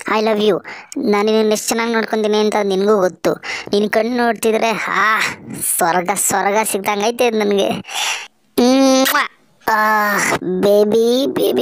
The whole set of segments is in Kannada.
ಐ ಲವ್ ಯು ನಾನು ನಿನ್ನ ಎಷ್ಟು ಚೆನ್ನಾಗಿ ನೋಡ್ಕೊತೀನಿ ಅಂತ ನಿನಗೂ ಗೊತ್ತು ನಿನ್ನ ಕಣ್ಣು ನೋಡ್ತಿದ್ರೆ ಆ ಸ್ವರ್ಗ ಸ್ವರ್ಗ ಸಿಗ್ದಂಗೈತೆ ನನಗೆ ಬೇಬಿ ಬೇಬಿ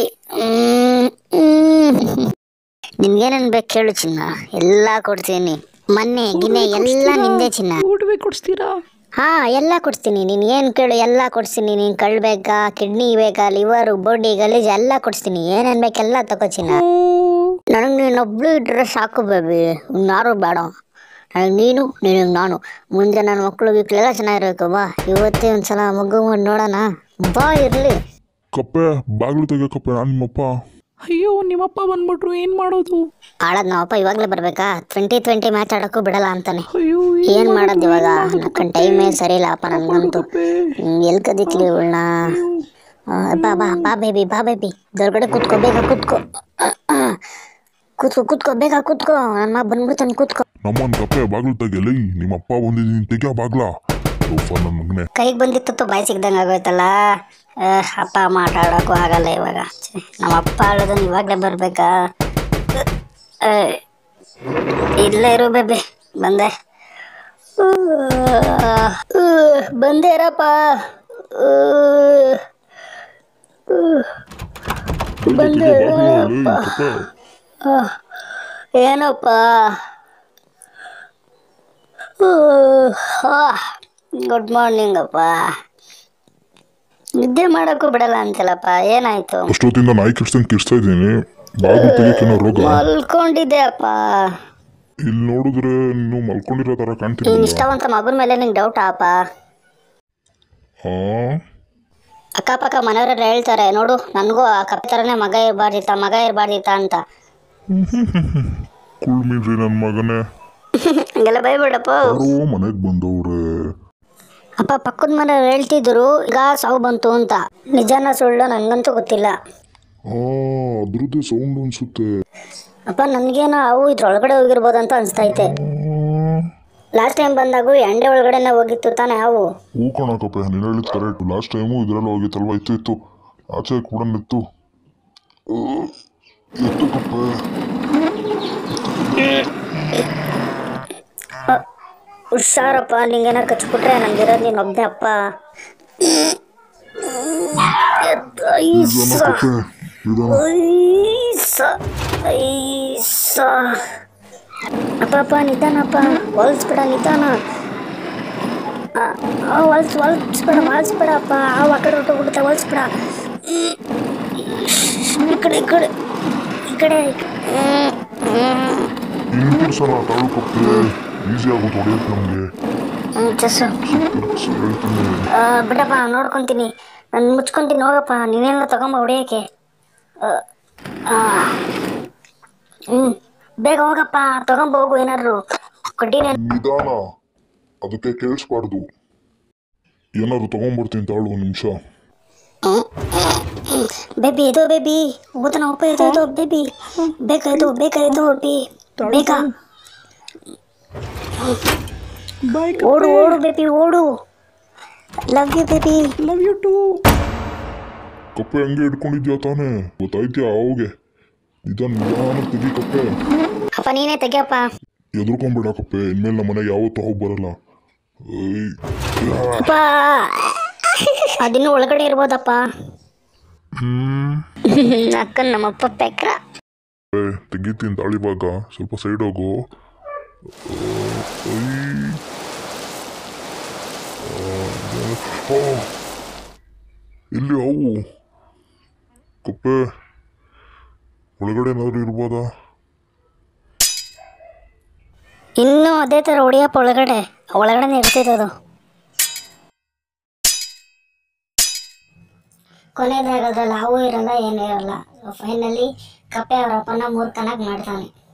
ನಿನ್ಗೇನೇನು ಬೇಕು ಕೇಳು ಚಿನ್ನ ಎಲ್ಲ ಕೊಡ್ತೀನಿ ಮೊನ್ನೆ ಗಿನ್ನೆ ಎಲ್ಲ ನಿಂದೆ ಚಿನ್ನ ಒಡವೆ ಕೊಡಿಸ್ತೀರಾ ಹಾ ಎಲ್ಲ ಕೊಡ್ತೀನಿ ನೀನು ಏನು ಕೇಳು ಎಲ್ಲ ಕೊಡ್ತೀನಿ ನೀನು ಕಳ್ಳು ಬೇಕಾ ಕಿಡ್ನಿ ಬೇಕಾ ಲಿವರು ಬೋಡಿ ಗಲೀಜು ಎಲ್ಲ ಕೊಡಿಸ್ತೀನಿ ಏನೇನು ಬೇಕೆಲ್ಲ ತಗೋ ಚಿನ್ನ ನನಗೆ ನೀನೊಬ್ಳು ಇಟ್ಟರೆ ಸಾಕು ಬೇಬಿ ಯಾರು ಬೇಡ ನನಗೆ ನೀನು ನಿನಗೆ ನಾನು ಮುಂದೆ ನನ್ನ ಮಕ್ಕಳು ಗಿಕ್ಳೆಲ್ಲ ಚೆನ್ನಾಗಿರ್ಬೇಕು ಬಾ ಇವತ್ತೇ ಒಂದ್ಸಲ ಮಗು ಮಾಡಿ ನೋಡೋಣ ಬಾ ಇರಲಿ ಕಪ್ಪೆ ಬಾಗಿಲು ತೆಗಿಯೋ ಕಪ್ಪೆ ನಾನು ನಿಮ್ಮಪ್ಪ ಅಯ್ಯೋ ನಿಮ್ಮಪ್ಪ ಬಂದ್ಬಿಟ್ರು ಏನು ಮಾಡೋದು ಆಡೋದು ನಾವಪ್ಪ ಇವಾಗಲೇ ಬರಬೇಕಾ ಟ್ವೆಂಟಿ ಟ್ವೆಂಟಿ ಮ್ಯಾಚ್ ಆಡೋಕ್ಕೂ ಬಿಡಲ್ಲ ಅಂತಾನೆ ಅಯ್ಯೋ ಏನು ಮಾಡೋದು ಇವಾಗ ನಕ್ಕನ್ ಟೈಮೇ ಸರಿ ಇಲ್ಲಪ್ಪ ನನಗಂತೂ ಎಲ್ಲಿ ಕದಿಕ್ಲಿ ಇವಳನ್ನ ಬಾ ಬಾ ಬಾ ಬೇಬಿ ಬಾ ಬೇಬಿ ದೊರಗಡೆ ಕೂತ್ಕೋ ಬೇಗ ಕೂತ್ಕೋ ಕೂತ್ಕೋ ಕೂತ್ಕೋ ಬೇಗ ಕೂತ್ಕೋ ನನ್ನ ಮಗ ಬಂದ್ಬಿಡ್ತಾನೆ ಕೂತ್ಕೋ ನಮ್ಮನ್ ಕಪ್ಪೆ ಬಾಗಿಲು ತೆಗಿಯಲಿ ನಿಮ್ಮಪ್ಪ ಬಂದಿದ್ದೀನಿ ತೆಗಿಯೋ ಬಾಗ್ಲ ಉಫ ನನ್ನ ಮಗನೆ ಕೈಗೆ ಬಂದಿತ್ತು ಬಾಯಿ ಸಿಗ್ದಂಗೆ ಆಗೋಯ್ತಲ್ಲ ಅಹ್, ಅಪ್ಪ ಅಮ್ಮ ಆಟ ಆಡೋಕ್ಕೂ ಆಗಲ್ಲ ಇವಾಗ ಛೆ, ನಮ್ಮ ಅಪ್ಪ ಆಡೋದನ್ನ ಇವಾಗಲೇ ಬರಬೇಕಾ ಇಲ್ಲೇ ಇರು ಬೇಬಿ ಬಂದೆ ಉಹ್, ಉಹ್, ಬಂದೆ ಇರಪ್ಪ ಉಹ್, ಉಹ್, ಬಂದೆ ಇರಪ್ಪ. ಕಪ್ಪೆ ಅಹ್, ಏನಪ್ಪ ಗುಡ್ ಮಾರ್ನಿಂಗ್ ಅಪ್ಪ ನಿದ್ದೆ ಮಾಡೋಕ್ಕೂ ಬಿಡಲ್ಲ ಅಂತಲ್ಲಪ್ಪ ಏನಾಯ್ತು ಅಷ್ಟೊತ್ತಿಂದ ನಾಯಿ ಕಿಡ್ಸಂಗ್ ಕಿಡ್ಸ್ತಾ ಇದ್ದೀನಿ ಬಾಗಿಲು ತೆಗಿಯೋಕೇನೋ ರೋಗ ಮಲ್ಕೊಂಡಿದ್ದೆ ಅಪ್ಪ ಇಲ್ಲಿ ನೋಡಿದ್ರೆ ನೀನು ಮಲ್ಕೊಂಡಿರೋ ತರ ನೀನ್ ಕಾಣ್ತಿದ್ದಿಲ್ಲ ಇಷ್ಟವಂತ ಮಗನ ಮೇಲೆ ನಿಂಗೆ ಡೌಟ್ ಅಪ್ಪ ಹಾ ಅಕ್ಕಪಕ್ಕ ಮನೆಯವರೆಲ್ಲ ಹೇಳ್ತಾರೆ ನೋಡು ನನಗೂ ಆ ಕಪ್ಪೆ ಥರನೇ ಮಗ ಇರಬಾರ್ದಿತ್ತ ಮಗ ಇರಬಾರ್ದಿತ್ತ ಅಂತ ಕುಳ್ ಮೀನ್ರಿ ನನ್ನ ಮಗನೇ ಹಂಗೆಲ್ಲ ಬೈಬೇಡಪ್ಪ ಯಾರೋ ಮನೆಗೆ ಬಂದವ್ರೆ ಅಪ್ಪ ಪಕ್ಕದ ಮನೆಯವ್ರು ಹೇಳ್ತಿದ್ರು ಈಗ ಸಾವು ಬಂತು ಅಂತ ನಿಜಾನ ಸುಳ್ಳು ನನಗಂತೂ ಗೊತ್ತಿಲ್ಲ ಹಾ ಅದ್ರದ್ದೇ ಸೌಂಡ್ ಅನ್ಸುತ್ತೆ ಅಪ್ಪ ನನಗೇನೋ ಅವು ಇದ್ರೊಳಗಡೆ ಹೋಗಿರ್ಬೋದು ಅಂತ ಅನಿಸ್ತೈತೆ ಲಾಸ್ಟ್ ಟೈಮ್ ಬಂದಾಗೂ ಎಂಡೆ ಒಳಗಡೆನೆ ಹೋಗಿತ್ತು ತಾನೇ ಅವು ಹೂ ಕಣಕಪ್ಪೆ ನೀನು ಹೇಳಿದ್ ಕರೆಕ್ಟ್ ಲಾಸ್ಟ್ ಟೈಮು ಇದರಲ್ಲಿ ಹೋಗಿತ್ತಲ್ವ ಇತ್ತು ಇತ್ತು ಆಚೆ ಕೂಡ ನಿತ್ತು ಎತ್ತು ಕಪ್ಪೆ ಹುಷಾರಪ್ಪ ನಿಂಗೇನಾರು ಕಚ್ಬಿಟ್ರೆ ನಂಗಿರೋದು ನೀನು ಒಬ್ಬನೇ ಅಪ್ಪ ನಿಧಾನ ಕಪ್ಪೆ ನಿಧಾನ ಐಸ ಐಸ ಅಪ್ಪ ಅಪ್ಪ ನಿಧಾನಪ್ಪ ಹೊಲ್ಸ್ಬಿಡ ನಿಧಾನ ಆ, ಆ, ಹೊಲ್ಸ್ ಹೊಲ್ಸ್ಬಿಡ ಹೊಲ್ಸ್ಬಿಡಪ್ಪ ಆ ಕಡೆ ಹೊಟ್ಟೋಗ್ಬಿಡುತ್ತೆ ಹೊಲ್ಸ್ಬಿಡ ಈ ಕಡೆ ಈ ಕಡೆ ಈ ಕಡೆ ಹ್ಮ್, ಹ್ಮ್. ಹಿಂಗಿಡ್ಸೋಣ ತಾಳು ಕಪ್ಪೆ ಈಸಿ ಆಗುತ್ತೆ ಹೊಡೆಯಕ್ಕೆ ನಮಗೆ ಹ್ಮ್, ಚಸ್ಸು ಹೇಳ್ತೀನಿ ಆ, ಬಿಡಪ್ಪ ನೋಡ್ಕೊಂತೀನಿ ನಾನು ಮುಚ್ಕೊಂತೀನಿ ಹೋಗಪ್ಪ ನೀನೇನ ತಗೊಂಬ ಹೊಡಿಯೋಕ್ಕೆ ಹ್ಞೂ ಬೇಗ ಹೋಗಪ್ಪ ತಗೊಂಬ ಹೋಗು ಏನಾದ್ರು ಕಡ್ಡಿನ ನಿಧಾನ ಅದಕ್ಕೆ ಕೇಳಿಸ್ಬಾರ್ದು ಏನಾದ್ರು ತಗೊಂಡ್ಬರ್ತೀನಿ ತಾಳು ಒಂದು ನಿಮಿಷ ಬೇಬಿ ಇದು ಬೇಬಿ ಊತನ ಉಪ್ಪ ಇದು ಇದು ಬೇಬಿ ಬೇಗ ಇದು ಬೇಗ ಇದು ಬಿ ಬೇಗ ಬಾಯ್ ಓಡು ಓಡು ಬೇಬಿ ಓಡು love you baby love you too ಕಪ್ಪೆ ಹಂಗೆ ಹಿಡ್ಕೊಂಡಿದ್ಯಾ ತಾನೇ ಗೊತ್ತಾಯ್ತ್ಯಾ ಅವಾಗೆ ನಿಧಾನ ನಿಧಾನ ತೆಗಿ ಕಪ್ಪೆ ಅಪ್ಪ ನೀನೇ ತೆಗಿಯಪ್ಪ ಎದುರ್ಕೊಂಬೇಡ ಕಪ್ಪೆ ಇನ್ಮೇಲೆ ನಮ್ಮ ಮನೆಗೆ ಯಾವತ್ತೂ ಹೋಗಿ ಬರಲ್ಲ ಏಯ್, ಯಾ. ಅಪ್ಪ ಅದಿನ್ನೂ ಒಳಗಡೆ ಇರ್ಬೋದಪ್ಪ ಹ್ಮ್ ಅಕ್ಕನ್ ನಮ್ಮಪ್ಪ ಪೆಕ್ರ ಏ, ತೆಗಿತೀನಿ ತಾಳಿವಾಗ ಸ್ವಲ್ಪ ಸೈಡ್ ಹೋಗು ಆ, ಐ. ಆ, ಆ. ಇಲ್ಲಿ ಅವು ಕಪ್ಪೆ ಒಳಗಡೆ ಏನಾದ್ರು ಇರ್ಬೋದಾ ಇನ್ನೂ ಅದೇ ಥರ ಹೊಡಿಯಪ್ಪ ಒಳಗಡೆ ಒಳಗಡೆ ಇರ್ತಿರೋದು ಕೊನೆಯದಾಗದ್ರಲ್ಲಿ ಹಾವು ಇರಲ್ಲ ಏನೂ ಇರಲ್ಲ ಫೈನಲಿ ಕಪ್ಪೆ ಅವರ ಅಪ್ಪನ ಮೂರ್ಖನಾಗಿ ಮಾಡ್ತಾನೆ